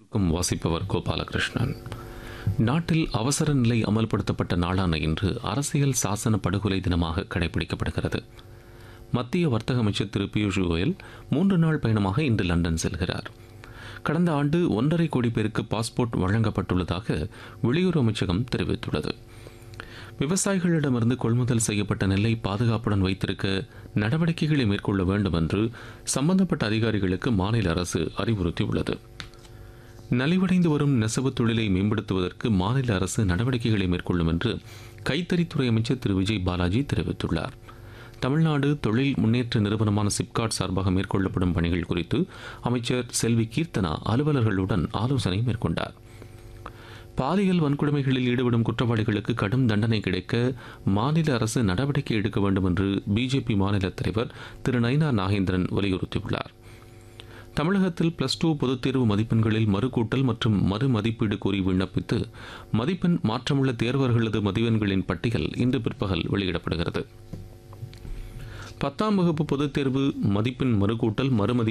க்கும் வாசிப்பவர் கோபாலகிருஷ்ணன் நாட்டில் அவசர நிலை அமல்படுத்தப்பட்ட நாளான இன்று அரசியல் சாசன படுகொலை தினமாக கடைபிடிக்கப்படுகிறது மத்திய வர்த்தக அமைச்சர் திரு பியூஷ் கோயல் மூன்று நாள் பயணமாக இன்று லண்டன் செல்கிறார் கடந்த ஆண்டு ஒன்றரை கோடி பேருக்கு பாஸ்போர்ட் வழங்கப்பட்டுள்ளதாக வெளியுறவு அமைச்சகம் தெரிவித்துள்ளது விவசாயிகளிடமிருந்து கொள்முதல் செய்யப்பட்ட நெல்லை பாதுகாப்புடன் வைத்திருக்க நடவடிக்கைகளை மேற்கொள்ள வேண்டும் என்று சம்பந்தப்பட்ட அதிகாரிகளுக்கு மாநில அரசு அறிவுறுத்தியுள்ளது நலிவடைந்து வரும் நெசவு தொழிலை மேம்படுத்துவதற்கு மாநில அரசு நடவடிக்கைகளை மேற்கொள்ளும் என்று கைத்தறித்துறை அமைச்சர் திரு விஜய் பாலாஜி தெரிவித்துள்ளார் தமிழ்நாடு தொழில் முன்னேற்ற நிறுவனமான சிப்காட் சார்பாக மேற்கொள்ளப்படும் பணிகள் குறித்து அமைச்சர் செல்வி கீர்த்தனா அலுவலர்களுடன் ஆலோசனை மேற்கொண்டார் பாலியல் வன்கொடுமைகளில் ஈடுபடும் குற்றவாளிகளுக்கு கடும் தண்டனை கிடைக்க மாநில அரசு நடவடிக்கை எடுக்க வேண்டும் என்று பிஜேபி மாநில தலைவர் திரு நயினா நாகேந்திரன் வலியுறுத்தியுள்ளார் தமிழகத்தில் பிளஸ் டூ பொதுத் தேர்வு மதிப்பெண்களில் மறுகூட்டல் மற்றும் மறு மதிப்பீடு கோரி விண்ணப்பித்து மதிப்பெண் மாற்றமுள்ள தேர்வர்களது மதிப்பெண்களின் பட்டியல் இன்று பிற்பகல் வெளியிடப்படுகிறது பத்தாம் வகுப்பு பொதுத் தேர்வு மதிப்பெண் மறுகூட்டல் மறுமதி